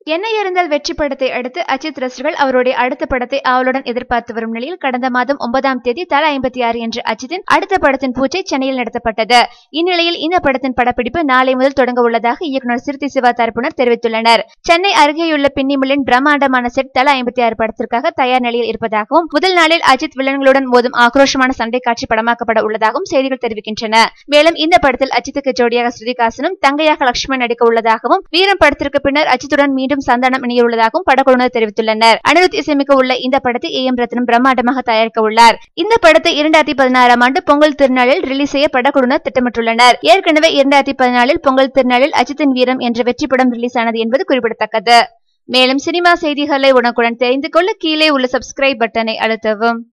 என்ன இருந்தால் வெற்றி படத்தை அடுத்து அஜித் ரசிகர்கள் அவருடைய அடுத்த படத்தை ஆவலுடன் எதிர்பார்த்து வரும் நிலையில் கடந்த மாதம் ஒன்பதாம் தேதி தலா ஐம்பத்தி ஆறு என்ற அஜித்தின் அடுத்த படத்தின் பூஜை சென்னையில் நடத்தப்பட்டது இந்நிலையில் இந்த படத்தின் படப்பிடிப்பு நாளை முதல் தொடங்க உள்ளதாக இயக்குநர் சிறுத்தை சிவா தரப்பினர் தெரிவித்துள்ளனர் சென்னை அருகேயுள்ள பின்னிமில்லின் பிரம்மாண்டமான செட் தலா ஐம்பத்தி ஆறு படத்திற்காக தயார் நிலையில் இருப்பதாகவும் முதல் நாளில் அஜித் வில்லன்களுடன் மோதும் ஆக்ரோஷமான சண்டை காட்சி படமாக்கப்பட உள்ளதாகவும் செய்திகள் தெரிவிக்கின்றன மேலும் இந்த படத்தில் அஜித்துக்கு ஜோடியாக ஸ்ருதிகாசனும் தங்கையாக லட்சுமண் நடிக்க உள்ளதாகவும் வீரம் படத்திற்கு பின்னர் அஜித்துடன் மீண்டும் சந்தானம் இணையுள்ளதாகவும் படக்குழுவினர் தெரிவித்துள்ளனர் அனிருத் இசையமைக்க உள்ள இந்த படத்தை ஏ எம் ரத்னம் பிரம்மாண்டமாக தயாரிக்க உள்ளார் இந்த படத்தை இரண்டாயிரத்தி பதினாறாம் ஆண்டு பொங்கல் திருநாளில் ரிலீஸ் செய்ய படக்குழுவினர் திட்டமிட்டுள்ளனர் ஏற்கனவே இரண்டாயிரத்தி பதினாலில் பொங்கல் திருநாளில் அஜித்தின் வீரம் என்ற வெற்றி படம் ரிலீஸ் ஆனது என்பது குறிப்பிடத்தக்கது மேலும் சினிமா செய்திகளை உடனுக்குடன் தெரிந்து கொள்ள கீழே உள்ள சப்ஸ்கிரைப் பட்டனை அழுத்தவும்